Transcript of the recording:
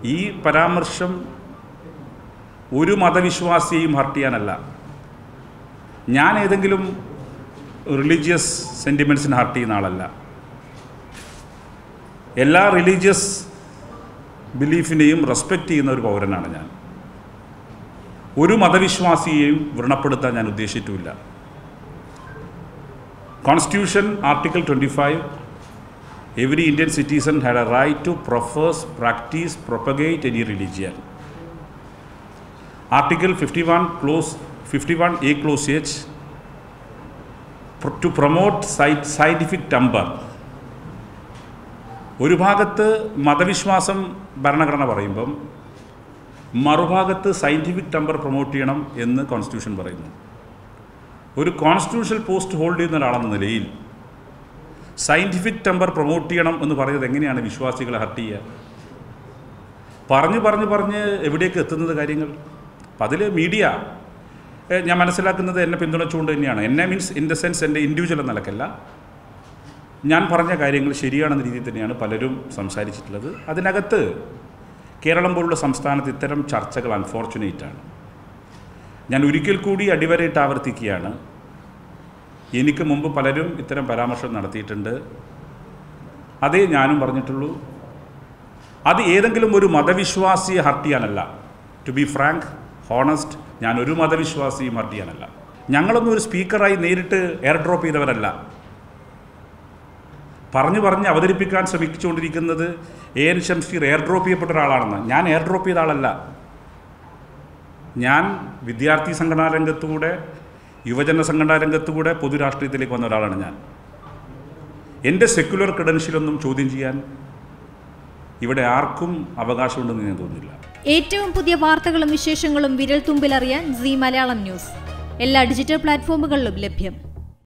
ഈ പരാമർശം ഒരു മതവിശ്വാസിയെയും ഹർട്ട് ചെയ്യാനല്ല ഞാൻ ഏതെങ്കിലും റിലീജിയസ് സെൻറ്റിമെൻറ്റ്സിന് ഹർട്ട് ചെയ്യുന്ന ആളല്ല എല്ലാ റിലീജിയസ് ബിലീഫിനെയും റെസ്പെക്റ്റ് ചെയ്യുന്ന ഒരു പൗരനാണ് ഞാൻ ഒരു മതവിശ്വാസിയെയും വ്രണപ്പെടുത്താൻ ഞാൻ ഉദ്ദേശിച്ചിട്ടുമില്ല constitution article twenty five every Indian citizen had a right to profess practice propagate any religion article fifty one clause fifty one A clause H to promote scientific temper ഒരു ഭാഗത്ത് മതവിശ്വാസം ഭരണഘടന പറയുമ്പം മറുഭാഗത്ത് സയൻറ്റിഫിക് ടമ്പർ പ്രൊമോട്ട് ചെയ്യണം എന്ന് constitution പറയുന്നു ഒരു കോൺസ്റ്റിറ്റ്യൂഷണൽ പോസ്റ്റ് ഹോൾഡ് ചെയ്യുന്ന ഒരാളെന്ന നിലയിൽ സയൻറ്റിഫിക് ടമ്പർ പ്രൊമോട്ട് ചെയ്യണം എന്ന് പറയുന്നത് എങ്ങനെയാണ് വിശ്വാസികളെ ഹർട്ട് ചെയ്യുക പറഞ്ഞ് പറഞ്ഞ് പറഞ്ഞ് എവിടേക്ക് എത്തുന്നത് കാര്യങ്ങൾ അപ്പം അതിൽ മീഡിയ ഏ, ഞാൻ മനസ്സിലാക്കുന്നത് എന്നെ പിന്തുണച്ചുകൊണ്ട് തന്നെയാണ് എന്നെ മീൻസ് ഇൻ ദ സെൻസ് എൻ്റെ ഇൻഡിവിജ്വൽ എന്ന നിലക്കല്ല ഞാൻ പറഞ്ഞ കാര്യങ്ങൾ ശരിയാണെന്ന രീതിയിൽ തന്നെയാണ് പലരും സംസാരിച്ചിട്ടുള്ളത് അതിനകത്ത് കേരളം പോലുള്ള സംസ്ഥാനത്ത് ഇത്തരം ചർച്ചകൾ അൺഫോർച്ചുനേറ്റ് ആണ് ഞാൻ ഒരിക്കൽ കൂടി അടിവരയിട്ട് ആവർത്തിക്കുകയാണ് എനിക്ക് മുമ്പ് പലരും ഇത്തരം പരാമർശം നടത്തിയിട്ടുണ്ട് അതേ ഞാനും പറഞ്ഞിട്ടുള്ളൂ അത് ഏതെങ്കിലും ഒരു മതവിശ്വാസിയെ ഹർട്ട് ചെയ്യാനല്ല ടു ബി ഫ്രാങ്ക് ഹോണസ്റ്റ് ഞാൻ ഒരു മതവിശ്വാസിയും ഹർട്ട് ചെയ്യാനല്ല ഞങ്ങളൊന്നും ഒരു സ്പീക്കറായി നേരിട്ട് എയർ ഡ്രോപ്പ് ചെയ്തവരല്ല പറഞ്ഞു പറഞ്ഞ് അവതരിപ്പിക്കാൻ ശ്രമിച്ചുകൊണ്ടിരിക്കുന്നത് A N Shamseer air drop ചെയ്യപ്പെട്ട ഒരാളാണെന്ന് ഞാൻ എയർ ഡ്രോപ്പ് ചെയ്ത ആളല്ല ഞാൻ വിദ്യാർത്ഥി സംഘടനാ രംഗത്തുകൂടെ യുവജന സംഘടനാ രംഗത്തുകൂടെ പൊതുരാഷ്ട്രീയത്തിലേക്ക് വന്ന ഒരാളാണ് ഞാൻ എൻ്റെ സെക്യുലർ ക്രെഡൻഷ്യലൊന്നും ചോദ്യം ചെയ്യാൻ ഇവിടെ ആർക്കും അവകാശമുണ്ടെന്ന് ഞാൻ തോന്നുന്നില്ല ഏറ്റവും പുതിയ വാർത്തകളും വിശേഷങ്ങളും വിരൽ തുമ്പിലറിയാൻ സി മലയാളം ന്യൂസ് എല്ലാ ഡിജിറ്റൽ പ്ലാറ്റ്ഫോമുകളിലും ലഭ്യം